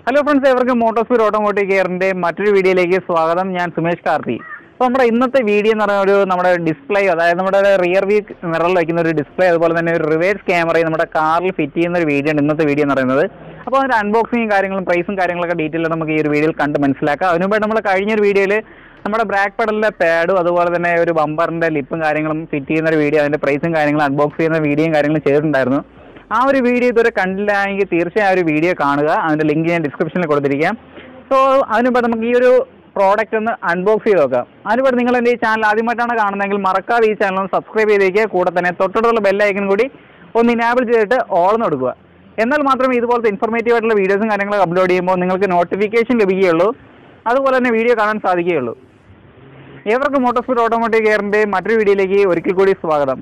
Hello friends എവർക്ക് motospeed automotive കെയറിന്റെ മറ്റൊരു വീഡിയോയിലേക്ക് സ്വാഗതം ഞാൻ സുമേഷ് കാർത്തി അപ്പോൾ നമ്മുടെ ഇന്നത്തെ വീഡിയോ എന്ന് പറയുന്ന ഒരു നമ്മുടെ ഡിസ്പ്ലേ അതായത് നമ്മുടെ റിയർ വ്യൂ മിററിൽ വയ്ക്കുന്ന ഒരു ഡിസ്പ്ലേ അതുപോലെ തന്നെ ഒരു റിവേഴ്സ് ക്യാമറയും നമ്മുടെ കാറിൽ ഫിറ്റ് ചെയ്യുന്ന ഒരു വീഡിയോ ആണ് ഇന്നത്തെ വീഡിയോ എന്ന് പറയുന്നത് അപ്പോൾ അതിന്റെ അൺബോക്സിങ് കാര്യങ്ങളും പ്രൈസും കാര്യങ്ങളൊക്കെ ഡീറ്റെയിൽ നമുക്ക് ഈ ഒരു വീഡിയോയിൽ കണ്ട് മനസ്സിലാക്കാം അതിനുമുമ്പായിട്ട് നമ്മൾ കഴിഞ്ഞൊരു വീഡിയോയിൽ നമ്മുടെ ബ്രാക്ക് പെഡലിലെ പാഡും അതുപോലെ തന്നെ ഒരു ബമ്പറിന്റെ ലിപ്പും കാര്യങ്ങളും ഫിറ്റ് ചെയ്യുന്ന ഒരു വീഡിയോ അതിന്റെ പ്രൈസും കാര്യങ്ങളും അൺബോക്സ് ചെയ്യുന്ന വീഡിയോയും കാര്യങ്ങളും ചെയ്തിട്ടുണ്ടായിരുന്നു ആ ഒരു വീഡിയോ ഇതുവരെ കണ്ടില്ല എങ്കിൽ തീർച്ചയായും ആ ഒരു വീഡിയോ കാണുക അതിന്റെ ലിങ്ക് ഞാൻ ഡിസ്ക്രിപ്ഷനിൽ കൊടുത്തിരിക്കാം സോ അതിനുമ്പോൾ നമുക്ക് ഈ ഒരു പ്രോഡക്റ്റ് ഒന്ന് അൺബോക്സ് ചെയ്ത് നോക്കാം അതിനുമ്പോൾ നിങ്ങൾ എൻ്റെ ഈ ചാനൽ ആദ്യമായിട്ടാണ് കാണുന്നതെങ്കിൽ മറക്കാതെ ഈ ചാനൽ ഒന്ന് സബ്സ്ക്രൈബ് ചെയ്തേക്കുക കൂടെ തന്നെ തൊട്ടടുത്തുള്ള ബെല്ലൈക്കൻ കൂടി ഒന്ന് ഇനാബിൾ ചെയ്തിട്ട് ഓൾന്ന് കൊടുക്കുക എന്നാൽ മാത്രമേ ഇതുപോലത്തെ ഇൻഫോർമേറ്റീവ് ആയിട്ടുള്ള വീഡിയോസും കാര്യങ്ങളൊക്കെ അപ്ലോഡ് ചെയ്യുമ്പോൾ നിങ്ങൾക്ക് നോട്ടിഫിക്കേഷൻ ലഭിക്കുകയുള്ളൂ അതുപോലെ തന്നെ വീഡിയോ കാണാൻ സാധിക്കുകയുള്ളൂ ഏവർക്കും മോട്ടോസ്പീഡ് ഓട്ടോമോട്ടീവ് കെയറിന്റെ മറ്റൊരു വീഡിയോയിലേക്ക് ഒരിക്കൽ കൂടി സ്വാഗതം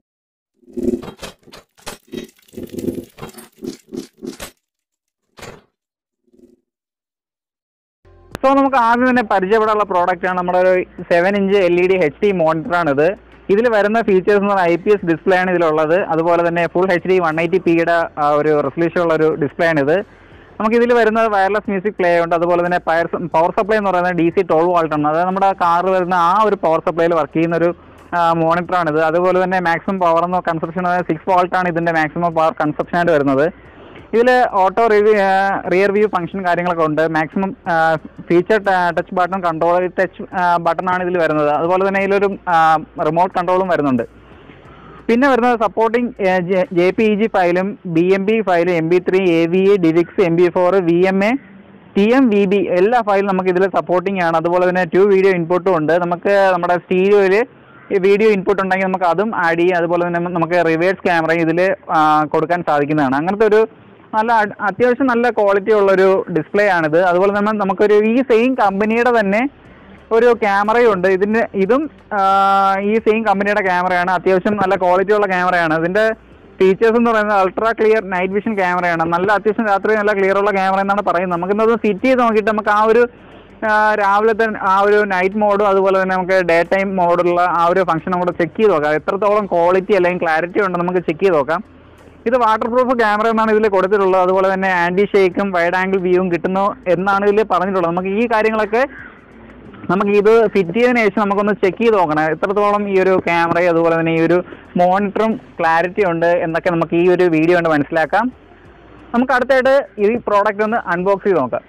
സോ നമുക്ക് ആദ്യം തന്നെ പരിചയപ്പെടാനുള്ള പ്രോഡക്റ്റ് ആണ് നമ്മുടെ ഒരു seven inch L E D H D monitor ആണിത് ഇതിൽ വരുന്ന ഫീച്ചേഴ്സ് എന്ന് പറഞ്ഞാൽ ഐ പി എസ് ഡിസ്പ്ലേ ആണ് ഇതിലുള്ളത് അതുപോലെ തന്നെ full H D one eighty പിയുടെ ഒരു റെസൊല്യൂഷൻ ഉള്ള ഒരു ഡിസ്പ്ലേ ആണിത് നമുക്ക് ഇതിൽ വരുന്നത് വയർലെസ് മ്യൂസിക് പ്ലേ ഉണ്ട് അതുപോലെ തന്നെ പയർ പവർ സപ്ലൈ എന്ന് പറയുന്നത് ഡി സി ട്വൽവ് വോൾട്ട് ആണ് അതായത് നമ്മുടെ കാറിൽ വരുന്ന ആ ഒരു പവർ സപ്ലൈയിൽ വർക്ക് ചെയ്യുന്ന ഒരു മോണിറ്റർ ആണിത് അതുപോലെ തന്നെ മാക്സിമം പവർ എന്ന കൺസപ്ഷൻ സിക്സ് വോൾട്ട് ആണ് ഇതിന്റെ മാക്സിമം പവർ കൺസപ്ഷൻ ആയിട്ട് വരുന്നത് ഇതിൽ auto review rear view function കാര്യങ്ങളൊക്കെ ഉണ്ട് maximum feature touch button control touch button ആണ് ഇതിൽ വരുന്നത് അതുപോലെ തന്നെ ഇതിലൊരു റിമോട്ട് കൺട്രോളും വരുന്നുണ്ട് പിന്നെ വരുന്നത് supporting J P E G ഫയലും ബി എം ബി ഫയലും M B three A V A divx M B four V M A T M V B എല്ലാ ഫയലും നമുക്ക് ഇതിൽ സപ്പോർട്ടിംഗ് ആണ് അതുപോലെ തന്നെ ടു വീഡിയോ ഇൻപുട്ടും ഉണ്ട് നമുക്ക് നമ്മുടെ സ്റ്റീരിയോയിൽ വീഡിയോ ഇൻപുട്ട് ഉണ്ടെങ്കിൽ നമുക്ക് അതും ആഡ് ചെയ്യാം അതുപോലെ തന്നെ നമുക്ക് റിവേഴ്സ് ക്യാമറയും ഇതിൽ കൊടുക്കാൻ സാധിക്കുന്നതാണ് അങ്ങനത്തെ ഒരു നല്ല അട്- അത്യാവശ്യം നല്ല ക്വാളിറ്റി ഉള്ളൊരു ഡിസ്പ്ലേ ആണിത് അതുപോലെ തന്നെ നമുക്കൊരു ഈ സെയിം കമ്പനിയുടെ തന്നെ ഒരു ക്യാമറയും ഉണ്ട് ഇതിന് ഇതും ആ, ഈ സെയിം കമ്പനിയുടെ ക്യാമറയാണ് അത്യാവശ്യം നല്ല ക്വാളിറ്റി ഉള്ള ക്യാമറയാണ് ഇതിന്റെ ഫീച്ചേഴ്സ് എന്ന് പറയുന്നത് അൾട്രാ ക്ലിയർ നൈറ്റ് വിഷൻ ക്യാമറയാണ് നല്ല അത്യാവശ്യം രാത്രി നല്ല ക്ലിയർ ഉള്ള ക്യാമറ എന്നാണ് പറയുന്നത് നമുക്കിന്നത് ഫിറ്റ് ചെയ്ത് നോക്കിയിട്ട് നമുക്ക് ആ ഒരു ആ, രാവിലത്തെ ആ ഒരു നൈറ്റ് മോഡും അതുപോലെ തന്നെ നമുക്ക് ഡേ ടൈം മോഡുള്ള ആ ഒരു ഫംഗ്ഷൻ കൂടെ ചെക്ക് ചെയ്ത് നോക്കാം എത്രത്തോളം ക്വാളിറ്റി അല്ലെങ്കിൽ ക്ലാരിറ്റി ഉണ്ട് നമുക്ക് ചെക്ക് ചെയ്ത് നോക്കാം ഇത് വാട്ടർ പ്രൂഫ് ക്യാമറ എന്നാണ് ഇതിൽ കൊടുത്തിട്ടുള്ളത് അതുപോലെ തന്നെ ആന്റി ഷേക്കും വൈഡ് ആംഗിൾ വ്യൂവും കിട്ടുന്നു എന്നാണ് ഇതിൽ പറഞ്ഞിട്ടുള്ളത് നമുക്ക് ഈ കാര്യങ്ങളൊക്കെ നമുക്ക് ഇത് ഫിറ്റ് ചെയ്തതിന് ശേഷം നമുക്കൊന്ന് ചെക്ക് ചെയ്ത് നോക്കണം എത്രത്തോളം ഈ ഒരു ക്യാമറയും അതുപോലെ തന്നെ ഈ ഒരു മോണിറ്ററും ക്ലാരിറ്റി ഉണ്ട് എന്നൊക്കെ നമുക്ക് ഈ ഒരു വീഡിയോ കൊണ്ട് മനസ്സിലാക്കാം നമുക്ക് അടുത്തായിട്ട് ഈ പ്രോഡക്റ്റ് ഒന്ന് അൺബോക്സ് ചെയ്ത് നോക്കാം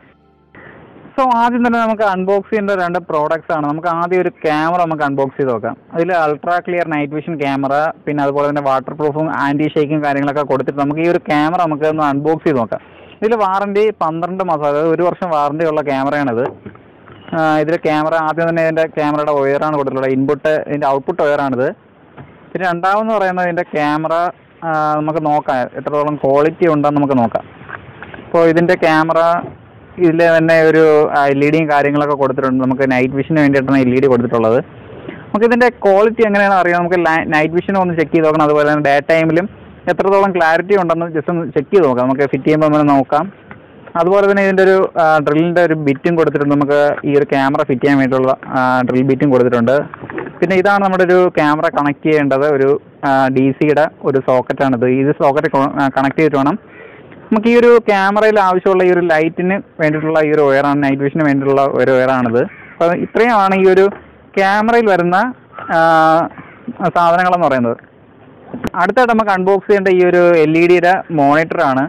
സോ ആദ്യം തന്നെ നമുക്ക് അൺബോക്സ് ചെയ്യേണ്ട രണ്ട് പ്രോഡക്ട്സ് ആണ് നമുക്ക് ആദ്യം ഒരു ക്യാമറ നമുക്ക് അൺബോക്സ് ചെയ്ത് നോക്കാം അതിൽ ultra clear night vision camera പിന്നെ അതുപോലെ തന്നെ വാട്ടർ പ്രൂഫും ആന്റി ഷേക്കും കാര്യങ്ങളൊക്കെ കൊടുത്തിട്ട് നമുക്ക് ഈ ഒരു ക്യാമറ നമുക്ക് ഒന്ന് അൺബോക്സ് ചെയ്ത് നോക്കാം ഇതിൽ വാറണ്ടി പന്ത്രണ്ട് മാസം അതായത് ഒരു വർഷം വാറണ്ടി ഉള്ള ക്യാമറയാണിത് ഇതിൽ ക്യാമറ ആദ്യം തന്നെ ഇതിൻ്റെ ക്യാമറയുടെ ഒയറാണ് കൊടുത്തിട്ടുള്ളത് ഇൻപുട്ട് ഇതിൻ്റെ ഔട്ട്പുട്ട് ഒയറാണിത് പിന്നെ രണ്ടാമെന്ന് പറയുന്നത് ഇതിൻ്റെ ക്യാമറ നമുക്ക് നോക്കാം എത്രത്തോളം ക്വാളിറ്റി ഉണ്ടെന്ന് നമുക്ക് നോക്കാം അപ്പോൾ ഇതിൻ്റെ ക്യാമറ ഇതിൽ തന്നെ ഒരു എൽ ഇ ഡിയും കാര്യങ്ങളൊക്കെ കൊടുത്തിട്ടുണ്ട് നമുക്ക് നൈറ്റ് വിഷന് വേണ്ടിയിട്ടാണ് എൽ ഇ ഡി കൊടുത്തിട്ടുള്ളത് നമുക്ക് ഇതിൻ്റെ ക്വാളിറ്റി എങ്ങനെയാണെന്ന് അറിയാം നമുക്ക് നൈറ്റ് വിഷനും ഒന്ന് ചെക്ക് ചെയ്ത് നോക്കണം അതുപോലെ തന്നെ ഡേ ടൈമിലും എത്രത്തോളം ക്ലാരിറ്റി ഉണ്ടെന്ന് ജസ്റ്റ് ഒന്ന് ചെക്ക് ചെയ്ത് നോക്കാം നമുക്ക് ഫിറ്റ് ചെയ്യുമ്പോൾ നമ്മൾ നോക്കാം അതുപോലെ തന്നെ ഇതിൻ്റെ ഒരു ഡ്രില്ലിൻ്റെ ഒരു ബിറ്റും കൊടുത്തിട്ടുണ്ട് നമുക്ക് ഈ ഒരു ക്യാമറ ഫിറ്റ് ചെയ്യാൻ വേണ്ടിയിട്ടുള്ള ഡ്രിൽ ബിറ്റും കൊടുത്തിട്ടുണ്ട് പിന്നെ ഇതാണ് നമ്മുടെ ഒരു ക്യാമറ കണക്ട് ചെയ്യേണ്ടത് ഒരു ഡി സിയുടെ ഒരു സോക്കറ്റാണിത് ഇത് സോക്കറ്റ് കണക്ട് ചെയ്തിട്ട് വേണം നമുക്ക് ഈ ഒരു ക്യാമറയിൽ ആവശ്യമുള്ള ഈ ഒരു ലൈറ്റിന് വേണ്ടിയിട്ടുള്ള ഈ ഒരു വയറാണ് നൈറ്റ് വിഷന് വേണ്ടിയിട്ടുള്ള ഒരു വയറാണിത് അപ്പോൾ ഇത്രയുമാണ് ഈ ഒരു ക്യാമറയിൽ വരുന്ന ആ, സാധനങ്ങളെന്ന് പറയുന്നത് അടുത്തായിട്ട് നമുക്ക് അൺബോക്സ് ചെയ്യേണ്ട ഈ ഒരു എൽ ഇ ഡിയുടെ മോണിറ്ററാണ്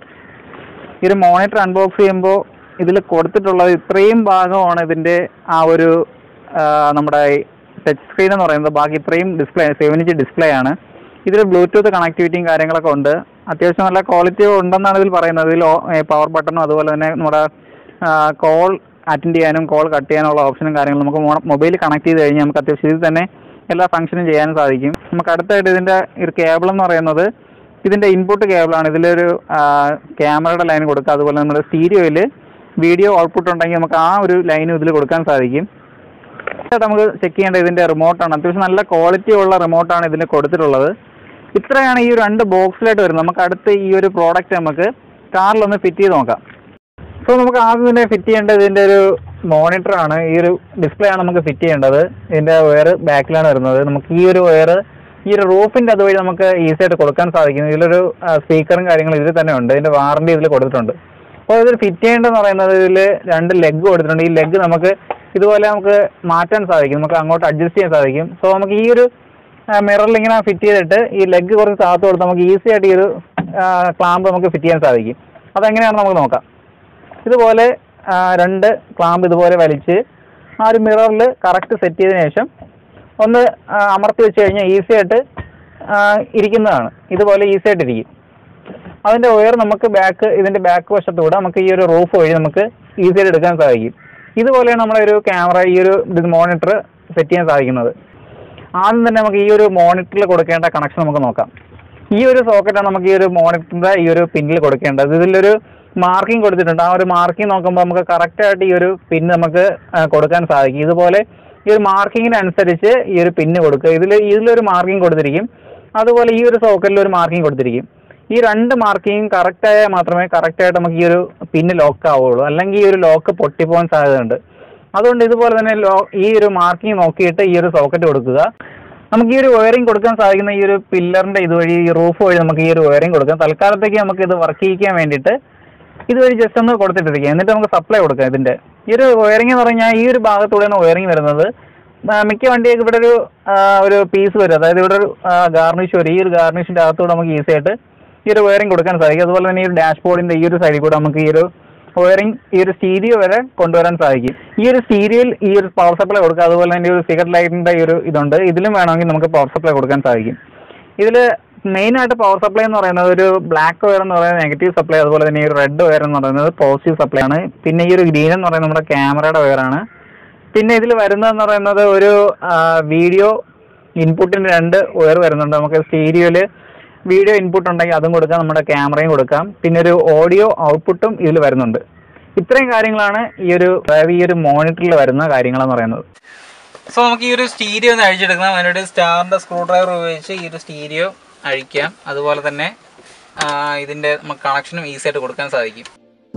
ഈ ഒരു മോണിറ്റർ അൺബോക്സ് ചെയ്യുമ്പോൾ ഇതിൽ കൊടുത്തിട്ടുള്ളത് ഇത്രയും ഭാഗമാണ് ഇതിൻ്റെ ആ ഒരു ആ, നമ്മുടെ ടച്ച് സ്ക്രീൻ എന്ന് പറയുന്നത് ബാക്കി ഇത്രയും ഡിസ്പ്ലേ സെവൻ ഇഞ്ച് ഡിസ്പ്ലേ ആണ് ഇതിൽ ബ്ലൂടൂത്ത് കണക്ടിവിറ്റിയും കാര്യങ്ങളൊക്കെ ഉണ്ട് അത്യാവശ്യം നല്ല ക്വാളിറ്റി ഉണ്ടെന്നാണ് ഇതിൽ പറയുന്നത് ഇതിൽ പവർ ബട്ടണും അതുപോലെ തന്നെ നമ്മുടെ കോൾ അറ്റൻഡ് ചെയ്യാനും കോൾ കട്ട് ചെയ്യാനുള്ള ഓപ്ഷനും കാര്യങ്ങളും നമുക്ക് മൊബൈൽ കണക്ട് ചെയ്ത് കഴിഞ്ഞാൽ നമുക്ക് അത്യാവശ്യം ഇതിൽ തന്നെ എല്ലാ ഫംഗ്ഷനും ചെയ്യാനും സാധിക്കും നമുക്ക് അടുത്തായിട്ട് ഇതിൻ്റെ ഒരു കേബിൾ എന്ന് പറയുന്നത് ഇതിൻ്റെ ഇൻപുട്ട് കേബിളാണ് ഇതിലൊരു ക്യാമറയുടെ ലൈൻ കൊടുക്കുക അതുപോലെ നമ്മുടെ സ്റ്റീരിയോയിൽ വീഡിയോ ഔട്ട്പുട്ട് ഉണ്ടെങ്കിൽ നമുക്ക് ആ ഒരു ലൈനും ഇതിൽ കൊടുക്കാൻ സാധിക്കും അടുത്തായിട്ട് നമുക്ക് ചെക്ക് ചെയ്യേണ്ട ഇതിൻ്റെ റിമോട്ടാണ് അത്യാവശ്യം നല്ല ക്വാളിറ്റി ഉള്ള റിമോട്ടാണ് ഇതിന് കൊടുത്തിട്ടുള്ളത് ഇത്രയാണ് ഈ രണ്ട് ബോക്സിലായിട്ട് വരുന്നത് നമുക്ക് അടുത്ത് ഈ ഒരു പ്രോഡക്റ്റ് നമുക്ക് കാറിലൊന്ന് ഫിറ്റ് ചെയ്ത് നോക്കാം സോ നമുക്ക് ആദ്യം തന്നെ ഫിറ്റ് ചെയ്യേണ്ടത് ഇതിൻ്റെ ഒരു മോണിറ്റർ ആണ് ഈ ഒരു ഡിസ്പ്ലേ ആണ് നമുക്ക് ഫിറ്റ് ചെയ്യേണ്ടത് ഇതിൻ്റെ വയർ ബാക്കിലാണ് വരുന്നത് നമുക്ക് ഈ ഒരു വയർ ഈ ഒരു റൂഫിൻ്റെ അതുവഴി നമുക്ക് ഈസി ആയിട്ട് കൊടുക്കാൻ സാധിക്കും ഇതിലൊരു സ്പീക്കറും കാര്യങ്ങളും ഇതിൽ തന്നെ ഉണ്ട് ഇതിൻ്റെ വാറണ്ടി ഇതിൽ കൊടുത്തിട്ടുണ്ട് അപ്പോൾ ഇതിൽ ഫിറ്റ് ചെയ്യേണ്ടതെന്ന് പറയുന്നത് ഇതിൽ രണ്ട് ലെഗ് കൊടുത്തിട്ടുണ്ട് ഈ ലെഗ് നമുക്ക് ഇതുപോലെ നമുക്ക് മാറ്റാൻ സാധിക്കും നമുക്ക് അങ്ങോട്ട് അഡ്ജസ്റ്റ് ചെയ്യാൻ സാധിക്കും സോ നമുക്ക് ഈ ഒരു മിററിൽ ഇങ്ങനെ ഫിറ്റ് ചെയ്തിട്ട് ഈ ലെഗ് കുറച്ച് താത്ത് കൊടുത്ത് നമുക്ക് ഈസി ആയിട്ട് ഈ ഒരു ക്ലാമ്പ് നമുക്ക് ഫിറ്റ് ചെയ്യാൻ സാധിക്കും അതെങ്ങനെയാണെന്ന് നമുക്ക് നോക്കാം ഇതുപോലെ ആ, രണ്ട് ക്ലാമ്പ് ഇതുപോലെ വലിച്ച് ആ ഒരു മിററിൽ കറക്റ്റ് സെറ്റ് ചെയ്തതിന് ശേഷം ഒന്ന് ആ, അമർത്തി വെച്ച് കഴിഞ്ഞാൽ ഈസി ആയിട്ട് ആ, ഇരിക്കുന്നതാണ് ഇതുപോലെ ഈസി ആയിട്ട് ഇരിക്കും അതിൻ്റെ വയർ നമുക്ക് ബാക്ക് ഇതിൻ്റെ ബാക്ക് വശത്തൂടെ നമുക്ക് ഈ ഒരു റൂഫ് വഴി നമുക്ക് ഈസി ആയിട്ട് എടുക്കാൻ സാധിക്കും ഇതുപോലെയാണ് നമ്മുടെ ഒരു ക്യാമറ ഈ ഒരു ഇത് മോണിറ്റർ സെറ്റ് ചെയ്യാൻ സാധിക്കുന്നത് ആദ്യം തന്നെ നമുക്ക് ഈ ഒരു മോണിറ്ററിൽ കൊടുക്കേണ്ട കണക്ഷൻ നമുക്ക് നോക്കാം ഈ ഒരു സോക്കറ്റാണ് നമുക്ക് ഈ ഒരു മോണിറ്ററിന്റെ ഈ ഒരു പിന്നിൽ കൊടുക്കേണ്ടത് ഇതിലൊരു മാർക്കിംഗ് കൊടുത്തിട്ടുണ്ട് ആ ഒരു മാർക്കിംഗ് നോക്കുമ്പോൾ നമുക്ക് correct ആയിട്ട് ഈ ഒരു പിൻ നമുക്ക് ആ, കൊടുക്കാൻ സാധിക്കും ഇതുപോലെ ഈ ഒരു മാർക്കിങ്ങിനനുസരിച്ച് ഈ ഒരു പിന്ന് കൊടുക്കുക ഇതിൽ ഇതിലൊരു മാർക്കിംഗ് കൊടുത്തിരിക്കും അതുപോലെ ഈ ഒരു സോക്കറ്റിൽ ഒരു മാർക്കിംഗ് കൊടുത്തിരിക്കും ഈ രണ്ട് മാർക്കിംഗ് കറക്റ്റ് ആയാൽ മാത്രമേ കറക്റ്റ് ആയിട്ട് നമുക്ക് ഈ ഒരു പിന്ന് ലോക്ക് ആവുള്ളൂ അല്ലെങ്കിൽ ഈ ഒരു ലോക്ക് പൊട്ടിപ്പോകാൻ സാധ്യതയുണ്ട് അതുകൊണ്ട് ഇതുപോലെ തന്നെ ലോ ഈ ഒരു മാർക്കിംഗ് നോക്കിയിട്ട് ഈ ഒരു സോക്കറ്റ് കൊടുക്കുക നമുക്ക് ഈ ഒരു വയറിംഗ് കൊടുക്കാൻ സാധിക്കുന്ന ഈ ഒരു പില്ലറിന്റെ ഇതുവഴി ഈ റൂഫ് വഴി നമുക്ക് ഈ ഒരു വയറിംഗ് കൊടുക്കാം തൽക്കാലത്തേക്ക് നമുക്ക് ഇത് വർക്ക് ചെയ്യിക്കാൻ വേണ്ടിയിട്ട് ഇതുവഴി ജസ്റ്റ് ഒന്ന് കൊടുത്തിട്ടിരിക്കുക എന്നിട്ട് നമുക്ക് സപ്ലൈ കൊടുക്കാം ഇതിന്റെ ഈ ഒരു വയറിംഗ് എന്ന് പറഞ്ഞാൽ ഈ ഒരു ഭാഗത്തൂടെയാണ് വയറിംഗ് വരുന്നത് ആ, മിക്ക വണ്ടിയൊക്കെ ഇവിടെ ഒരു ആ, ഒരു പീസ് വരും അതായത് ഇവിടെ ഒരു ഗാർണിഷ് വരും ഈ ഒരു ഗാർണിഷിന്റെ അകത്തൂടെ നമുക്ക് ഈസി ആയിട്ട് ഈ ഒരു വയറിംഗ് കൊടുക്കാൻ സാധിക്കും അതുപോലെ തന്നെ ഈ ഒരു ഡാഷ്ബോർഡിന്റെ ഈ ഒരു സൈഡിൽ കൂടെ നമുക്ക് ഈ ഒരു വയറിംഗ് ഈ ഒരു സ്റ്റീരിയോ വരെ കൊണ്ടുവരാൻ സാധിക്കും ഈ ഒരു സ്റ്റീരിയോയിൽ ഈ ഒരു പവർ സപ്ലൈ കൊടുക്കുക അതുപോലെ തന്നെ ഈ ഒരു സിഗരറ്റ് ലൈറ്റിന്റെ ഈ ഒരു ഇതുണ്ട് ഇതിലും വേണമെങ്കിൽ നമുക്ക് പവർ സപ്ലൈ കൊടുക്കാൻ സാധിക്കും ഇതിൽ മെയിൻ ആയിട്ട് പവർ സപ്ലൈ എന്ന് പറയുന്നത് ഒരു ബ്ലാക്ക് വയർ എന്ന് പറയുന്നത് നെഗറ്റീവ് സപ്ലൈ അതുപോലെ തന്നെ ഈ ഒരു റെഡ് വയർ എന്ന് പറയുന്നത് പോസിറ്റീവ് സപ്ലൈ ആണ് പിന്നെ ഈ ഒരു ഗ്രീൻ എന്ന് പറയുന്നത് നമ്മുടെ ക്യാമറയുടെ വയറാണ് പിന്നെ ഇതിൽ വരുന്നതെന്ന് പറയുന്നത് ഒരു വീഡിയോ ഇൻപുട്ടിന് രണ്ട് വയർ വരുന്നുണ്ട് നമുക്ക് സ്റ്റീരിയോയിൽ വീഡിയോ ഇൻപുട്ട് ഉണ്ടെങ്കിൽ അതും കൊടുക്കാം നമ്മുടെ ക്യാമറയും കൊടുക്കാം പിന്നെ ഒരു ഓഡിയോ ഔട്ട്പുട്ടും ഇതിൽ വരുന്നുണ്ട് ഇത്രയും കാര്യങ്ങളാണ് ഈ ഒരു അതായത് ഈ ഒരു മോണിറ്ററിൽ വരുന്ന കാര്യങ്ങളെന്ന് പറയുന്നത് സോ നമുക്ക് ഈ ഒരു സ്റ്റീരിയോ ഒന്ന് അഴിച്ചെടുക്കണം അതിനൊരു സ്റ്റാറിൻ്റെ സ്ക്രൂ ഡ്രൈവർ ഉപയോഗിച്ച് ഈ ഒരു സ്റ്റീരിയോ അഴിക്കാം അതുപോലെ തന്നെ ആ, ഇതിൻ്റെ നമുക്ക് കണക്ഷനും ഈസി ആയിട്ട് കൊടുക്കാൻ സാധിക്കും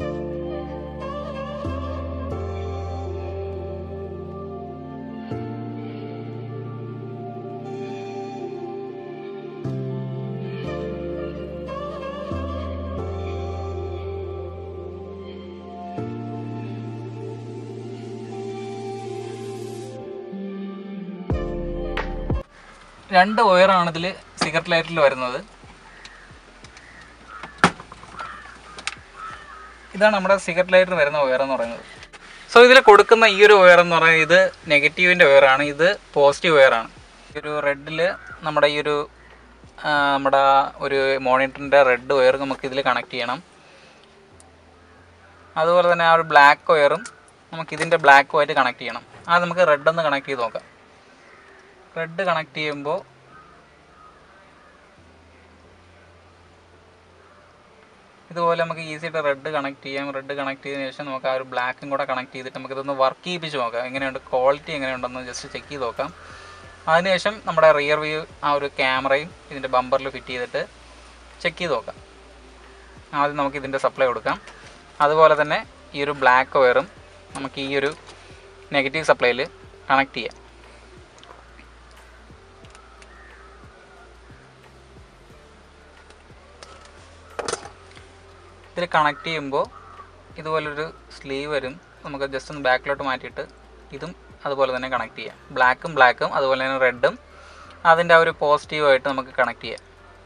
രണ്ട് വയറാണ് ഇതിൽ സിഗരറ്റ് ലൈറ്റിൽ വരുന്നത് ഇതാണ് നമ്മുടെ സിഗരറ്റ് ലൈറ്റർ വരുന്ന വയർ എന്ന് പറയുന്നത് സോ ഇതിൽ കൊടുക്കുന്ന ഈ ഒരു വയർ എന്ന് പറയുന്നത് ഇത് നെഗറ്റീവിൻ്റെ വയറാണ് ഇത് പോസിറ്റീവ് വയറാണ് ഈ ഒരു റെഡിൽ നമ്മുടെ ഈ ഒരു ആ, നമ്മുടെ ആ ഒരു മോണിറ്ററിൻ്റെ റെഡ് വയർ നമുക്ക് ഇതിൽ കണക്ട് ചെയ്യണം അതുപോലെ തന്നെ ആ ഒരു ബ്ലാക്ക് വയറും നമുക്ക് ഇതിൻ്റെ ബ്ലാക്കുമായിട്ട് കണക്ട് ചെയ്യണം അത് നമുക്ക് റെഡ് ഒന്ന് കണക്ട് ചെയ്ത് നോക്കാം റെഡ് കണക്ട് ചെയ്യുമ്പോൾ ഇതുപോലെ നമുക്ക് ഈസി ആയിട്ട് റെഡ് കണക്ട് ചെയ്യാം റെഡ് കണക്ട് ചെയ്തതിന് ശേഷം നമുക്ക് ആ ഒരു ബ്ലാക്കും കൂടെ കണക്ട് ചെയ്തിട്ട് നമുക്ക് ഇതൊന്ന് വർക്ക് ചെയ്യിപ്പിച്ച് നോക്കാം എങ്ങനെയുണ്ട് ക്വാളിറ്റി എങ്ങനെയുണ്ടെന്ന് ജസ്റ്റ് ചെക്ക് ചെയ്ത് നോക്കാം അതിനുശേഷം നമ്മുടെ റിയർ വ്യൂ ആ ഒരു ക്യാമറയും ഇതിൻ്റെ ബമ്പറിൽ ഫിറ്റ് ചെയ്തിട്ട് ചെക്ക് ചെയ്ത് നോക്കാം ആദ്യം നമുക്ക് ഇതിൻ്റെ സപ്ലൈ കൊടുക്കാം അതുപോലെ തന്നെ ഈ ഒരു ബ്ലാക്ക് വയറും നമുക്ക് ഈ ഒരു നെഗറ്റീവ് സപ്ലൈയിൽ കണക്ട് ചെയ്യാം ഇതിൽ കണക്ട് ചെയ്യുമ്പോൾ ഇതുപോലൊരു സ്ലീവ് വരും നമുക്ക് ജസ്റ്റ് ഒന്ന് ബാക്കിലോട്ട് മാറ്റിയിട്ട് ഇതും അതുപോലെ തന്നെ കണക്ട് ചെയ്യാം ബ്ലാക്കും ബ്ലാക്കും അതുപോലെ തന്നെ റെഡും അതിൻ്റെ ആ ഒരു പോസിറ്റീവായിട്ട് നമുക്ക് കണക്ട് ചെയ്യാം